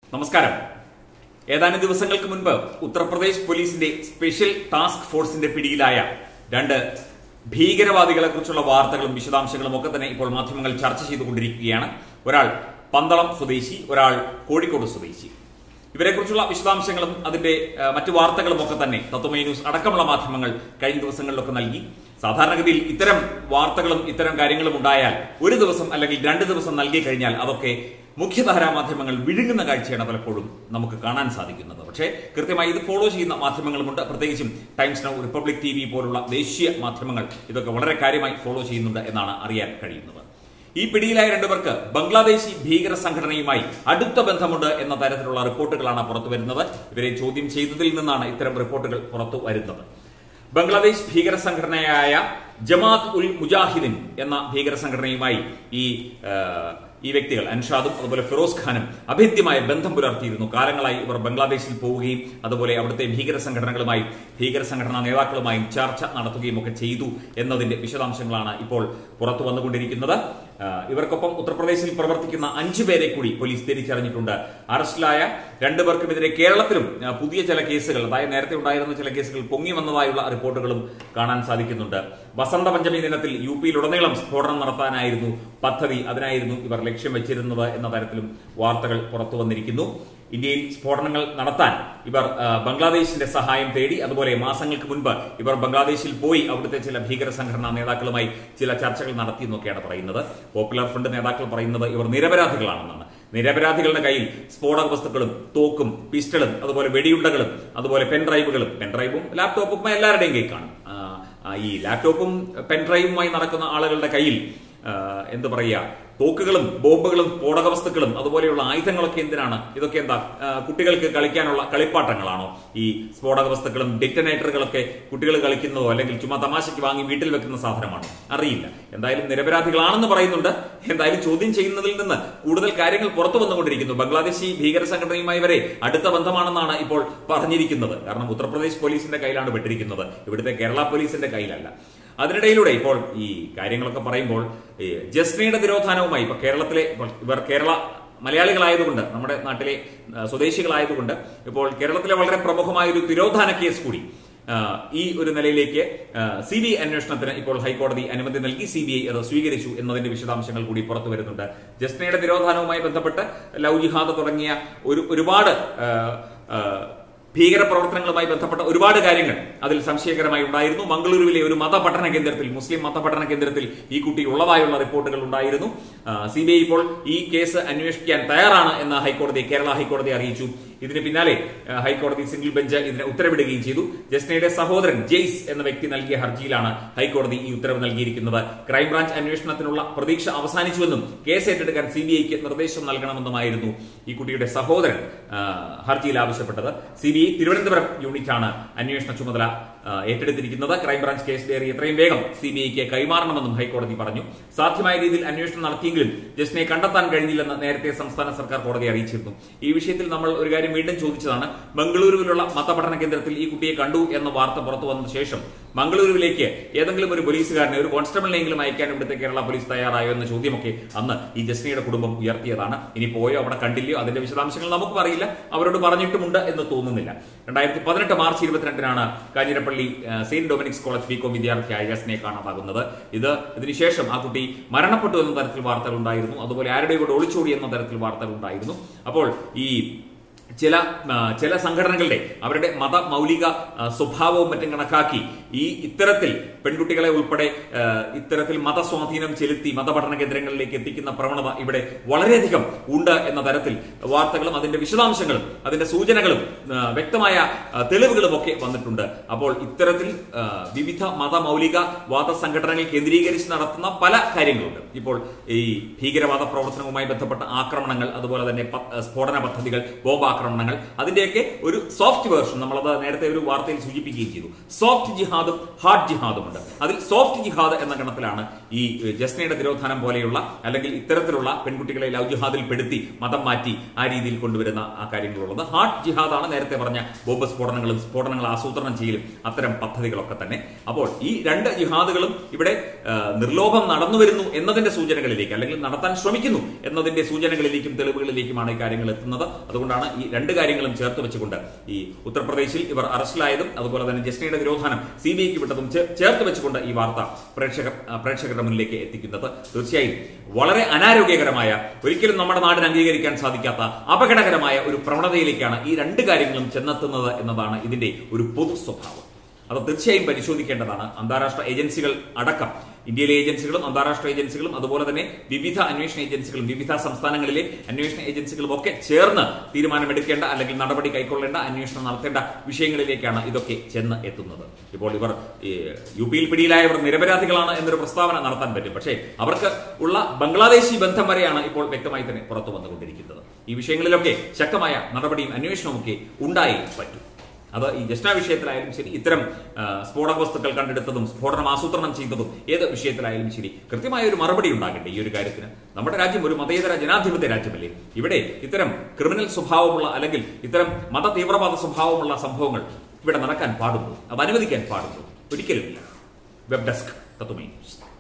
നമസ്കാരം ഏതാനും ദിവസങ്ങൾക്ക് മുൻപ് ഉത്തർപ്രദേശ് പോലീസിന്റെ സ്പെഷ്യൽ ടാസ്ക് ഫോഴ്സിന്റെ പിടിയിലായ രണ്ട് ഭീകരവാദികളെ കുറിച്ചുള്ള വാർത്തകളും വിശദാംശങ്ങളും ഒക്കെ തന്നെ ഇപ്പോൾ മാധ്യമങ്ങൾ ചർച്ച ചെയ്തുകൊണ്ടിരിക്കുകയാണ് ഒരാൾ പന്തളം സ്വദേശി ഒരാൾ കോഴിക്കോട് സ്വദേശി ഇവരെക്കുറിച്ചുള്ള വിശദാംശങ്ങളും അതിന്റെ ആ, മറ്റു വാർത്തകളും ഒക്കെ തന്നെ തത്വമൈ ന്യൂസ് അടക്കമുള്ള മാധ്യമങ്ങൾ കഴിഞ്ഞ ദിവസങ്ങളിലൊക്കെ നൽകി സാധാരണഗതിയിൽ ഇത്തരം വാർത്തകളും ഇത്തരം കാര്യങ്ങളും ഉണ്ടായാൽ ഒരു ദിവസം അല്ലെങ്കിൽ രണ്ട് ദിവസം നൽകി കഴിഞ്ഞാൽ അതൊക്കെ മുഖ്യധാരാ മാധ്യമങ്ങൾ വിഴുങ്ങുന്ന കാഴ്ചയാണ് പലപ്പോഴും നമുക്ക് കാണാൻ സാധിക്കുന്നത് പക്ഷേ കൃത്യമായി ഇത് ഫോളോ ചെയ്യുന്ന മാധ്യമങ്ങളുമുണ്ട് പ്രത്യേകിച്ചും Times Now Republic T V പോലുള്ള ദേശീയ മാധ്യമങ്ങൾ ഇതൊക്കെ വളരെ കാര്യമായി ഫോളോ ചെയ്യുന്നുണ്ട് എന്നാണ് അറിയാൻ കഴിയുന്നത് ഈ പിടിയിലായ രണ്ടുപേർക്ക് ബംഗ്ലാദേശി ഭീകര സംഘടനയുമായി അടുത്ത ബന്ധമുണ്ട് എന്ന തരത്തിലുള്ള റിപ്പോർട്ടുകളാണ് പുറത്തു വരുന്നത് ഇവരെ ചോദ്യം ചെയ്തതിൽ നിന്നാണ് ഇത്തരം റിപ്പോർട്ടുകൾ പുറത്തു വരുന്നത് ബംഗ്ലാദേശ് ഭീകര സംഘടനയായ ജമാഅത്ത് ഉൽ മുജാഹിദിൻ എന്ന ഭീകര സംഘടനയുമായി ഈ ആ, ഈ വ്യക്തികൾ അൻഷാദും അതുപോലെ ഫിറോസ് ഖാനും അഭേദ്യമായ ബന്ധം പുലർത്തിയിരുന്നു കാലങ്ങളായി ഇവർ ബംഗ്ലാദേശിൽ പോവുകയും അതുപോലെ അവിടുത്തെ ഭീകര സംഘടനകളുമായി ഭീകര സംഘടനാ നേതാക്കളുമായും ചർച്ച നടത്തുകയും ഒക്കെ ചെയ്തു എന്നതിന്റെ വിശദാംശങ്ങളാണ് ഇപ്പോൾ പുറത്തു വന്നുകൊണ്ടിരിക്കുന്നത് ആ, ഇവർക്കൊപ്പം ഉത്തർപ്രദേശിൽ പ്രവർത്തിക്കുന്ന അഞ്ചു പേരെ കൂടി പോലീസ് തിരിച്ചറിഞ്ഞിട്ടുണ്ട് അറസ്റ്റിലായ രണ്ടുപേർക്കുമെതിരെ കേരളത്തിലും ആ, പുതിയ ചില കേസുകൾ അതായത് നേരത്തെ ഉണ്ടായിരുന്ന ചില കേസുകൾ പൊങ്ങി വന്നതായുള്ള റിപ്പോർട്ടുകളും കാണാൻ സാധിക്കുന്നുണ്ട് വസന്ത പഞ്ചമി ദിനത്തിൽ യു പിയിലുടനീളം സ്ഫോടനം നടത്താനായിരുന്നു പദ്ധതി അതിനായിരുന്നു ഇവർ ലക്ഷ്യം വെച്ചിരുന്നത് എന്ന തരത്തിലും വാർത്തകൾ പുറത്തു വന്നിരിക്കുന്നു ഇന്ത്യയിൽ സ്ഫോടനങ്ങൾ നടത്താൻ ഇവർ ആ, ബംഗ്ലാദേശിന്റെ സഹായം തേടി അതുപോലെ മാസങ്ങൾക്ക് മുൻപ് ഇവർ ബംഗ്ലാദേശിൽ പോയി അവിടുത്തെ ചില ഭീകര സംഘടനാ നേതാക്കളുമായി ചില ചർച്ചകൾ നടത്തി എന്നൊക്കെയാണ് പറയുന്നത് പോപ്പുലർ ഫ്രണ്ട് നേതാക്കൾ പറയുന്നത് ഇവർ നിരപരാധികളാണെന്നാണ് നിരപരാധികളുടെ കയ്യിൽ സ്ഫോടക വസ്തുക്കളും തോക്കും പിസ്റ്റളും അതുപോലെ വെടിയുണ്ടകളും അതുപോലെ പെൻഡ്രൈവുകളും പെൻഡ്രൈവും ലാപ്ടോപ്പും എല്ലാവരുടെയും കയ്യിൽ കാണും ആ, ആ, ഈ ലാപ്ടോപ്പും പെൻഡ്രൈവുമായി നടക്കുന്ന ആളുകളുടെ കയ്യിൽ ആ, എന്ത് പറയുക തോക്കുകളും ബോംബുകളും സ്ഫോടക വസ്തുക്കളും അതുപോലെയുള്ള ആയുധങ്ങളൊക്കെ എന്തിനാണ് ഇതൊക്കെ എന്താ ആ, കുട്ടികൾക്ക് കളിക്കാനുള്ള കളിപ്പാട്ടങ്ങളാണോ ഈ സ്ഫോടക വസ്തുക്കളും ഡിറ്റനേറ്ററുകളൊക്കെ കുട്ടികൾ കളിക്കുന്നതോ അല്ലെങ്കിൽ ചുമ്മാ തമാശയ്ക്ക് വാങ്ങി വീട്ടിൽ വെക്കുന്ന സാധനമാണോ അറിയില്ല എന്തായാലും നിരപരാധികളാണെന്ന് പറയുന്നുണ്ട് എന്തായാലും ചോദ്യം ചെയ്യുന്നതിൽ നിന്ന് കൂടുതൽ കാര്യങ്ങൾ പുറത്തു വന്നുകൊണ്ടിരിക്കുന്നു ബംഗ്ലാദേശി ഭീകര സംഘടനയുമായി വരെ അടുത്ത ബന്ധമാണെന്നാണ് ഇപ്പോൾ പറഞ്ഞിരിക്കുന്നത് കാരണം ഉത്തർപ്രദേശ് പോലീസിന്റെ കയ്യിലാണ് പെട്ടിരിക്കുന്നത് ഇവിടുത്തെ കേരള പോലീസിന്റെ കയ്യിലല്ല അതിനിടയിലൂടെ ഇപ്പോൾ ഈ കാര്യങ്ങളൊക്കെ പറയുമ്പോൾ ഈ ജസ്നയുടെ തിരോധാനവുമായി ഇപ്പൊ കേരളത്തിലെ ഇപ്പോൾ ഇവർ കേരള മലയാളികളായതുകൊണ്ട് നമ്മുടെ നാട്ടിലെ ആ, സ്വദേശികളായതുകൊണ്ട് ഇപ്പോൾ കേരളത്തിലെ വളരെ പ്രമുഖമായ ഒരു തിരോധാന കേസ് കൂടി ആ, ഈ ഒരു നിലയിലേക്ക് സി ബി ഐ അന്വേഷണത്തിന് ഇപ്പോൾ ഹൈക്കോടതി അനുമതി നൽകി സി ബി ഐ അത് സ്വീകരിച്ചു എന്നതിന്റെ വിശദാംശങ്ങൾ കൂടി പുറത്തു വരുന്നുണ്ട് ജസ്നയുടെ തിരോധാനവുമായി ബന്ധപ്പെട്ട് ലവ് ജിഹാദ് തുടങ്ങിയ ഒരു ഒരുപാട് ആ, ആ, ഭീകര പ്രവർത്തനങ്ങളുമായി ബന്ധപ്പെട്ട ഒരുപാട് കാര്യങ്ങൾ അതിൽ സംശയകരമായി ഉണ്ടായിരുന്നു മംഗളൂരുവിലെ ഒരു മതപഠന കേന്ദ്രത്തിൽ മുസ്ലിം മതപഠന കേന്ദ്രത്തിൽ ഈ കുട്ടി ഉള്ളതായുള്ള റിപ്പോർട്ടുകൾ ഉണ്ടായിരുന്നു സി ബി ഐ ഇപ്പോൾ ഈ കേസ് അന്വേഷിക്കാൻ തയ്യാറാണ് എന്ന് ഹൈക്കോടതി കേരള ഹൈക്കോടതി അറിയിച്ചു ഇതിന് പിന്നാലെ ആ, ഹൈക്കോടതി സിംഗിൾ ബെഞ്ച് ഇതിന് ഉത്തരവിടുകയും ചെയ്തു ജസ്നയുടെ സഹോദരൻ ജെയ്സ് എന്ന വ്യക്തി നൽകിയ ഹർജിയിലാണ് ഹൈക്കോടതി ഈ ഉത്തരവ് നൽകിയിരിക്കുന്നത് ക്രൈംബ്രാഞ്ച് അന്വേഷണത്തിനുള്ള പ്രതീക്ഷ അവസാനിച്ചുവെന്നും കേസ് ഏറ്റെടുക്കാൻ സി ബി ഐക്ക് നിർദ്ദേശം നൽകണമെന്നുമായിരുന്നു ഈ കുട്ടിയുടെ സഹോദരൻ ആ, ഹർജിയിൽ ആവശ്യപ്പെട്ടത് സി ബി ഐ തിരുവനന്തപുരം യൂണിറ്റാണ് അന്വേഷണ ചുമതല ആ, ഏറ്റെടുത്തിരിക്കുന്നത് ക്രൈംബ്രാഞ്ച് കേസ് ഡയറി എത്രയും വേഗം സി ബി ഐക്ക് കൈമാറണമെന്നും ഹൈക്കോടതി പറഞ്ഞു സാധ്യമായ രീതിയിൽ അന്വേഷണം നടത്തിയെങ്കിലും ജസ്റ്റിനെ കണ്ടെത്താൻ കഴിഞ്ഞില്ലെന്ന് നേരത്തെ സംസ്ഥാന സർക്കാർ കോടതിയെ അറിയിച്ചിരുന്നു ഈ വിഷയത്തിൽ നമ്മൾ ഒരു കാര്യം വീണ്ടും ചോദിച്ചതാണ് മംഗളൂരുവിലുള്ള മതപഠന കേന്ദ്രത്തിൽ ഈ കുട്ടിയെ കണ്ടു എന്ന വാർത്ത പുറത്തു വന്ന ശേഷം മംഗളൂരുവിലേക്ക് ഏതെങ്കിലും ഒരു പോലീസുകാരനെ ഒരു കോൺസ്റ്റബിളിനെങ്കിലും അയക്കാൻ ഇവിടുത്തെ കേരള പോലീസ് തയ്യാറായോ എന്ന ചോദ്യമൊക്കെ അന്ന് ഈ ജസ്നയുടെ കുടുംബം ഉയർത്തിയതാണ് ഇനി പോയോ അവിടെ കണ്ടില്ലയോ അതിന്റെ വിശദാംശങ്ങൾ നമുക്കും അറിയില്ല അവരോട് പറഞ്ഞിട്ടുമുണ്ട് എന്ന് തോന്നുന്നില്ല രണ്ടായിരത്തി പതിനെട്ട് മാർച്ച് ഇരുപത്തിരണ്ടിനാണ് കാഞ്ഞിരപ്പള്ളി ആ, സെയിന്റ് ഡൊമിനിക്സ് കോളേജ് ബികോം വിദ്യാർത്ഥിയായ ജസ്നയെ കാണാതാകുന്നത് ഇത് ഇതിനുശേഷം ആ കുട്ടി മരണപ്പെട്ടു എന്ന തരത്തിൽ വാർത്തകൾ ഉണ്ടായിരുന്നു അതുപോലെ ആരുടെ കൂടെ ഒളിച്ചോടി എന്ന തരത്തിൽ വാർത്തകൾ ഉണ്ടായിരുന്നു അപ്പോൾ ഈ ചില ആ, ചില സംഘടനകളുടെ അവരുടെ മത മൗലിക ആ, സ്വഭാവവും മറ്റും കണക്കാക്കി ഈ ഇത്തരത്തിൽ പെൺകുട്ടികളെ ഉൾപ്പെടെ ആ, ഇത്തരത്തിൽ മതസ്വാധീനം ചെലുത്തി മതപഠന കേന്ദ്രങ്ങളിലേക്ക് എത്തിക്കുന്ന പ്രവണത ഇവിടെ വളരെയധികം ഉണ്ട് എന്ന തരത്തിൽ വാർത്തകളും അതിന്റെ വിശദാംശങ്ങളും അതിന്റെ സൂചനകളും ആ, വ്യക്തമായ ആ, തെളിവുകളും ഒക്കെ വന്നിട്ടുണ്ട് അപ്പോൾ ഇത്തരത്തിൽ ആ, വിവിധ മതമൗലിക വാദ സംഘടനകൾ കേന്ദ്രീകരിച്ച് നടത്തുന്ന പല കാര്യങ്ങളുണ്ട് ഇപ്പോൾ ഈ ഭീകരവാദ പ്രവർത്തനവുമായി ബന്ധപ്പെട്ട ആക്രമണങ്ങൾ അതുപോലെ തന്നെ പ- സ്ഫോടന പദ്ധതികൾ ബോംബ് ആക്രമണങ്ങൾ അതിന്റെയൊക്കെ ഒരു സോഫ്റ്റ് വേർഷൻ നമ്മളത് നേരത്തെ ഒരു വാർത്തയിൽ സൂചിപ്പിക്കുകയും ചെയ്തു സോഫ്റ്റ് ജിഹാദ് ജിഹാദും ഹാർഡ് ജിഹാദും ഉണ്ട് അതിൽ സോഫ്റ്റ് ജിഹാദ് എന്ന ഗണത്തിലാണ് ഈ ഏഹ്, ജസ്നയുടെ തിരോധാനം പോലെയുള്ള അല്ലെങ്കിൽ ഇത്തരത്തിലുള്ള പെൺകുട്ടികളെ ലവ് ജിഹാദിൽ പെടുത്തി മതം മാറ്റി ആ രീതിയിൽ കൊണ്ടുവരുന്ന ആ കാര്യങ്ങളുള്ളത് ഹാർഡ് ജിഹാദാണ് നേരത്തെ പറഞ്ഞ ബോംബ് സ്ഫോടനങ്ങളും സ്ഫോടനങ്ങൾ ആസൂത്രണം ചെയ്യലും അത്തരം പദ്ധതികളൊക്കെ തന്നെ അപ്പോൾ ഈ രണ്ട് ജിഹാദുകളും ഇവിടെ ആ, നിർലോഭം നടന്നു വരുന്നു എന്നതിന്റെ സൂചനകളിലേക്ക് അല്ലെങ്കിൽ നടത്താൻ ശ്രമിക്കുന്നു എന്നതിന്റെ സൂചനകളിലേക്കും തെളിവുകളിലേക്കുമാണ് ഈ കാര്യങ്ങൾ എത്തുന്നത് അതുകൊണ്ടാണ് ഈ രണ്ട് കാര്യങ്ങളും ചേർത്ത് വെച്ചുകൊണ്ട് ഈ ഉത്തർപ്രദേശിൽ ഇവർ അറസ്റ്റിലായതും അതുപോലെ തന്നെ ജസ്നയുടെ നിരോധനം സി ബി ഐക്ക് വിട്ടതും ചേ- ചേർത്ത് വെച്ചുകൊണ്ട് ഈ വാർത്ത പ്രേക്ഷകർ ആ, പ്രേക്ഷകരുടെ മുന്നിലേക്ക് എത്തിക്കുന്നത് തീർച്ചയായും വളരെ അനാരോഗ്യകരമായ ഒരിക്കലും നമ്മുടെ നാടിന് അംഗീകരിക്കാൻ സാധിക്കാത്ത അപകടകരമായ ഒരു പ്രവണതയിലേക്കാണ് ഈ രണ്ട് കാര്യങ്ങളും ചെന്നെത്തുന്നത് എന്നതാണ് ഇതിന്റെ ഒരു പൊതു സ്വഭാവം അത് തീർച്ചയായും പരിശോധിക്കേണ്ടതാണ് അന്താരാഷ്ട്ര ഏജൻസികൾ അടക്കം ഇന്ത്യയിലെ ഏജൻസികളും അന്താരാഷ്ട്ര ഏജൻസികളും അതുപോലെ തന്നെ വിവിധ അന്വേഷണ ഏജൻസികളും വിവിധ സംസ്ഥാനങ്ങളിലെ അന്വേഷണ ഏജൻസികളും ഒക്കെ ചേർന്ന് തീരുമാനമെടുക്കേണ്ട അല്ലെങ്കിൽ നടപടി കൈക്കൊള്ളേണ്ട അന്വേഷണം നടത്തേണ്ട വിഷയങ്ങളിലേക്കാണ് ഇതൊക്കെ ചെന്ന് എത്തുന്നത് ഇപ്പോൾ ഇവർ ഈ, യു പിയിൽ പിടിയിലായവർ നിരപരാധികളാണ് എന്നൊരു പ്രസ്താവന നടത്താൻ പറ്റും പക്ഷേ അവർക്ക് ഉള്ള ബംഗ്ലാദേശി ബന്ധം വരെയാണ് ഇപ്പോൾ വ്യക്തമായി തന്നെ പുറത്തു വന്നുകൊണ്ടിരിക്കുന്നത് ഈ വിഷയങ്ങളിലൊക്കെ ശക്തമായ നടപടിയും അന്വേഷണവും ഒക്കെ ഉണ്ടായേ പറ്റൂ അത് ഈ ജസ്ന വിഷയത്തിലായാലും ശരി ഇത്തരം ആ, സ്ഫോടക വസ്തുക്കൾ കണ്ടെടുത്തതും സ്ഫോടനം ആസൂത്രണം ചെയ്തതും ഏത് വിഷയത്തിലായാലും ശരി കൃത്യമായ ഒരു മറുപടി ഉണ്ടാകട്ടെ ഈ ഒരു കാര്യത്തിന് നമ്മുടെ രാജ്യം ഒരു മതേതര ജനാധിപത്യ രാജ്യമല്ലേ ഇവിടെ ഇത്തരം ക്രിമിനൽ സ്വഭാവമുള്ള അല്ലെങ്കിൽ ഇത്തരം മത തീവ്രവാദ സ്വഭാവമുള്ള സംഭവങ്ങൾ ഇവിടെ നടക്കാൻ പാടുള്ളൂ അത് അനുവദിക്കാൻ പാടുള്ളൂ ഒരിക്കലുമില്ല വെബ് ഡെസ്ക് തത്വമേ ന്യൂസ്